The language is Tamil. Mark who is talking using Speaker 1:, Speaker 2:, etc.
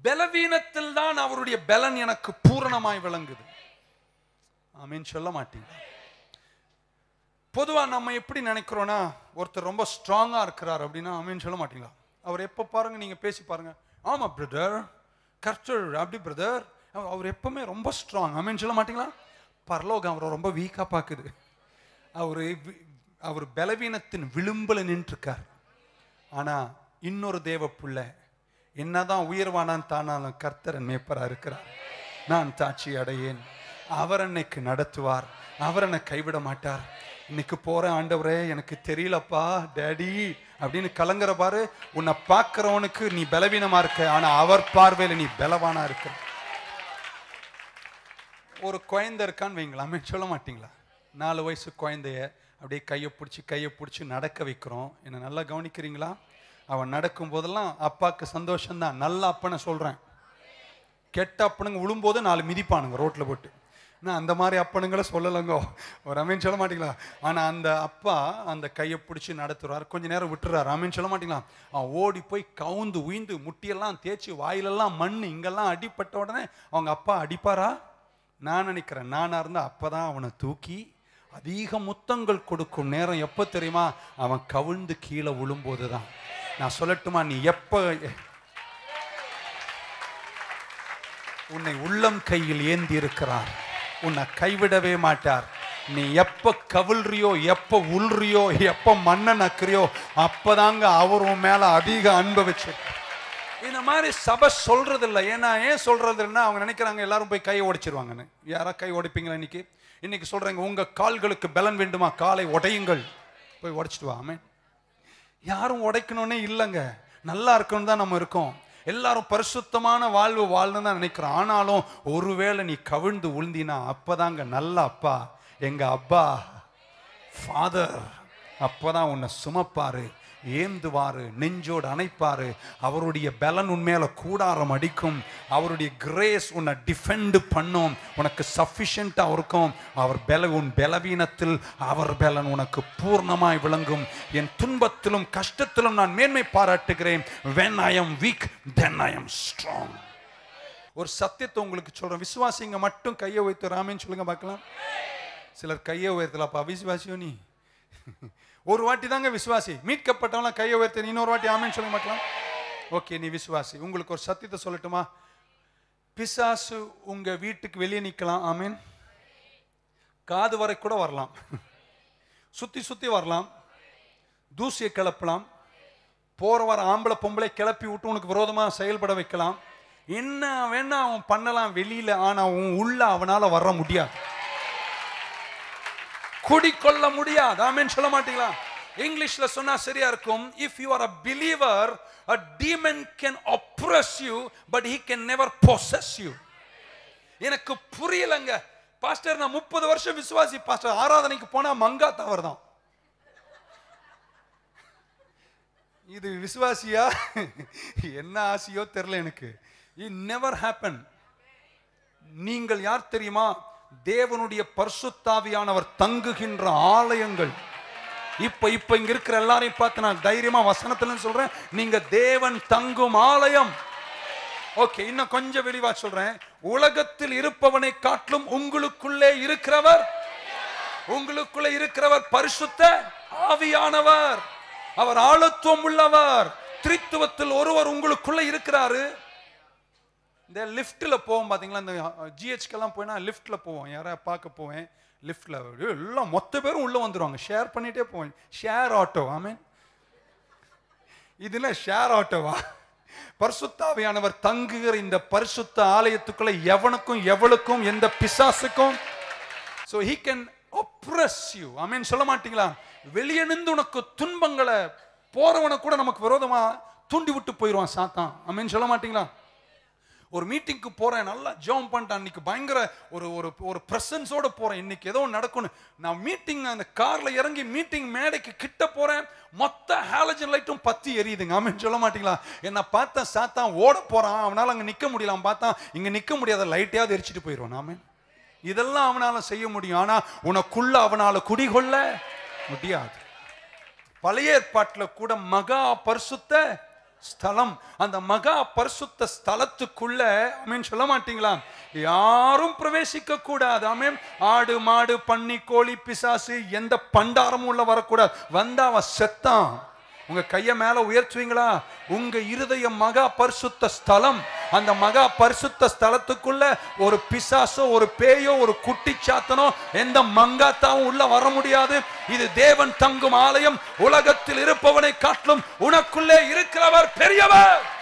Speaker 1: பலவீனத்தில் தான் அவருடைய பலன் எனக்கு பூரணமாய் விளங்குது ஆமீன் சொல்ல மாட்டீங்க பொதுவா நம்ம எப்படி நினைக்கிறோம்னா ஒருத்தர் ரொம்ப ஸ்ட்ராங்கா இருக்கிறார் அப்படின்னா ஆமீன் சொல்ல மாட்டீங்களா அவர் எப்ப பாருங்க நீங்க பேசி பாருங்க ஆமா பிரதர் கர்த்தர் அப்படி பிரதர் அவர் எப்பவுமே ரொம்ப ஸ்ட்ராங் ஆமீன் சொல்ல மாட்டீங்களா பரலோகம் அவரை ரொம்ப வீக்கா பாக்குது அவரு வி- அவர் பலவீனத்தின் விளிம்புல நின்றுருக்கார் ஆனா இன்னொரு தேவ பிள்ளை என்னதான் உயர்வானான் தானாலும் கர்த்தரன் மேப்பரா இருக்கிறார் நான் தாட்சி அடையேன் அவர் என்னைக்கு நடத்துவார் அவர் என்னை கைவிட மாட்டார் இன்னைக்கு போறேன் ஆண்டவரே எனக்கு தெரியலப்பா டேடி அப்படின்னு கலங்குற பாரு உன்னை பார்க்கிறவனுக்கு நீ பலவீனமா இருக்க ஆனா அவர் பார்வையில நீ பலவானா இருக்க ஒரு குழந்தை இருக்கான்னு வைங்களாமே சொல்ல மாட்டீங்களா நாலு வயசு குழந்தைய அப்படியே கையை பிடிச்சி கையை பிடிச்சி நடக்க வைக்கிறோம் என்ன நல்லா கவனிக்கிறீங்களா அவன் நடக்கும் போதெல்லாம் அப்பாவுக்கு சந்தோஷம்தான் நல்ல அப்பனை சொல்றேன் கெட்ட அப்பனுங்க விழும்போது நாலு மிதிப்பானுங்க ரோட்ல போட்டு நான் அந்த மாதிரி அப்பனுங்களை சொல்லலைங்கோ ஒரு அமீன் சொல்ல மாட்டீங்களா ஆனா அந்த அப்பா அந்த கையை பிடிச்சி நடத்துறாரு கொஞ்ச நேரம் விட்டுறாரு அமீன் சொல்ல மாட்டீங்களா அவன் ஓடி போய் கவுந்து உயிந்து முட்டியெல்லாம் தேய்ச்சி வாயிலெல்லாம் மண் இங்கெல்லாம் அடிப்பட்ட உடனே அவங்க அப்பா அடிப்பாரா நான் நினைக்கிறேன் நானா இருந்தா அப்பதான் அவனை தூக்கி அதிக முத்தங்கள் கொடுக்கும் நேரம் எப்போ தெரியுமா அவன் கவிழ்ந்து கீழே விழும்போது தான் நான் சொல்லட்டுமா நீ எப்போ உன்னை உள்ளம் கையில் ஏந்தி இருக்கிறார் உன்னை கைவிடவே மாட்டார் நீ எப்ப கவிழ்றியோ எப்ப உள்றியோ எப்ப மண்ணை நக்குறியோ அப்பதாங்க அவர் உன் மேல அதிக அன்பு வச்சு இந்த மாதிரி சபை சொல்றது இல்லை ஏன்னா ஏன் சொல்றது இல்லைன்னா அவங்க நினைக்கிறாங்க எல்லாரும் போய் கையை உடைச்சிருவாங்கன்னு யாரா கை உடைப்பீங்களா இன்னைக்கு இன்னைக்கு சொல்றாங்க உங்க கால்களுக்கு பலன் வேண்டுமா காலை உடையுங்கள் போய் உடைச்சிட்டு வா ஆமென். யாரும் உடைக்கணும்னே இல்லைங்க நல்லா இருக்கணும் தான் நம்ம இருக்கோம் எல்லாரும் பரிசுத்தமான வாழ்வு வாழணும் தான் நினைக்கிறோம் ஆனாலும் ஒருவேளை நீ கவிழ்ந்து உழுந்தினா அப்பதாங்க நல்ல அப்பா எங்க அப்பா ஃபாதர் அப்பதான் உன்னை சுமப்பாரு ஏந்துவாரு நெஞ்சோடு அணைப்பாரு அவருடைய பலன் உண்மையில கூடாரம் அடிக்கும் அவருடைய கிரேஸ் உன்னை டிஃபெண்ட் பண்ணும் உனக்கு சஃபிஷியண்டா இருக்கும் அவர் பல உன் பலவீனத்தில் அவர் பலன் உனக்கு பூர்ணமாய் விளங்கும் என் துன்பத்திலும் கஷ்டத்திலும் நான் மேன்மை பாராட்டுகிறேன் when i am weak then i am strong ஒரு சத்தியத்தை உங்களுக்கு சொல்றேன் விசுவாசிங்க மட்டும் கையை வைத்து ராமேன்னு சொல்லுங்க பார்க்கலாம் சிலர் கையை உயர்த்தலப்பா விசுவாசியோ நீ ஒரு வாட்டி தாங்க விசுவாசி மீட்கப்பட்டவங்களாம் கையை உயர்த்த இன்னொரு வாட்டி ஆமேன்னு சொல்லுங்க பார்க்கலாம் ஓகே நீ விசுவாசி உங்களுக்கு ஒரு சத்தியத்தை சொல்லட்டுமா பிசாசு உங்க வீட்டுக்கு வெளியே நிக்கலாம் ஆமீன் காது வரை கூட வரலாம் சுத்தி சுத்தி வரலாம் தூசியை கிளப்பலாம் போற வர ஆம்பளை பொம்பளை கிளப்பி விட்டு உனக்கு விரோதமா செயல்பட வைக்கலாம் என்ன வேணா அவன் பண்ணலாம் வெளியில ஆனா உன் உள்ள அவனால வர முடியாது குடிக்கொள்ள முடியாது ஆமென் சொல்ல மாட்டீங்களா இங்கிலீஷ்ல சொன்னா சரியா இருக்கும் if you are a believer a demon can oppress you but he can never possess you எனக்கு புரியலங்க பாஸ்டர் நான் முப்பது வருஷம் விசுவாசி பாஸ்டர் ஆராதனைக்கு போனா மங்கா தவறு தான் இது விசுவாசியா என்ன ஆசையோ தெரியல எனக்கு இட் நெவர் ஹேப்பன் நீங்கள் யார் தெரியுமா தேவனுடைய பரிசுத்தாவியானவர் தங்குகின்ற ஆலயங்கள் இப்ப இப்ப இங்க இருக்கிற எல்லாரையும் பார்த்து நான் தைரியமா வசனத்துல சொல்றேன் நீங்க தேவன் தங்கும் ஆலயம் ஓகே இன்னும் கொஞ்சம் வெளிவா சொல்றேன் உலகத்தில் இருப்பவனை காட்டிலும் உங்களுக்குள்ளே இருக்கிறவர் உங்களுக்குள்ளே இருக்கிறவர் பரிசுத்த ஆவியானவர் அவர் ஆழத்துவம் உள்ளவர் திரித்துவத்தில் ஒருவர் உங்களுக்குள்ள இருக்கிறாரு இந்த லிஃப்ட்டில் போவோம் பார்த்தீங்களா இந்த ஜிஹெச்க்கெல்லாம் போயினா லிஃப்ட்டில் போவோம் யாராவது பார்க்க போவேன் லிஃப்ட்டில் எல்லாம் மொத்த பேரும் உள்ளே வந்துருவாங்க ஷேர் பண்ணிகிட்டே போவேன் ஷேர் ஆட்டோ ஆமீன் இதுல ஷேர் ஆட்டோவா பரிசுத்தாவியானவர் தங்குகிற இந்த பரிசுத்த ஆலயத்துக்குள்ள எவனுக்கும் எவளுக்கும் எந்த பிசாசுக்கும் so he can oppress you ஆமீன் சொல்ல மாட்டீங்களா வெளியே நின்று உனக்கு துன்பங்களை போறவனை கூட நமக்கு விரோதமா தூண்டி விட்டு போயிடுவான் சாத்தான் ஆமீன் சொல்ல மாட்டீங்களா ஒரு மீட்டிங்க்கு போறேன் நல்லா ஜோம் பண்ணிட்டேன் இன்னைக்கு பயங்கர ஒரு ஒரு ஒரு பிரசன்ஸோட போறேன் இன்னைக்கு ஏதோ ஒன்று நடக்கும்னு நான் மீட்டிங் அந்த கார்ல இறங்கி மீட்டிங் மேடைக்கு கிட்ட போறேன் மொத்த ஹாலஜன் லைட்டும் பத்தி எரியுதுங்க ஆமென் சொல்ல மாட்டீங்களா என்ன பார்த்தா சாத்தான் ஓட போறான் அவனால அங்க நிக்க முடியல அவன் பார்த்தா இங்க நிக்க முடியாத லைட்டையாவது எரிச்சிட்டு போயிடுவான் ஆமென் இதெல்லாம் அவனால செய்ய முடியும் ஆனா உனக்குள்ள அவனால குடிகொள்ள முடியாது பழைய ஏற்பாட்டில் கூட மகா பரிசுத்த ஸ்தலம் அந்த மகா பரிசுத்த ஸ்தலத்துக்குள்ள அமீன் சொல்ல மாட்டீங்களா யாரும் பிரவேசிக்க கூடாது ஆமென் ஆடு மாடு பன்னி கோழி பிசாசு எந்த பண்டாரமும் உள்ள வரக்கூடாது வந்தா அவன் செத்தான் உங்க கைய மேல உயர்த்துவீங்களா உங்க இருதய மகா பரிசுத்த ஸ்தலம் அந்த மகா பரிசுத்த ஸ்தலத்துக்குள்ள ஒரு பிசாசோ ஒரு பேயோ ஒரு குட்டிச்சாத்தனோ எந்த மங்காத்தாவும் உள்ள வர முடியாது இது தேவன் தங்கும் ஆலயம் உலகத்தில் இருப்பவனை காட்டிலும் உனக்குள்ளே இருக்கிறவர் பெரியவர்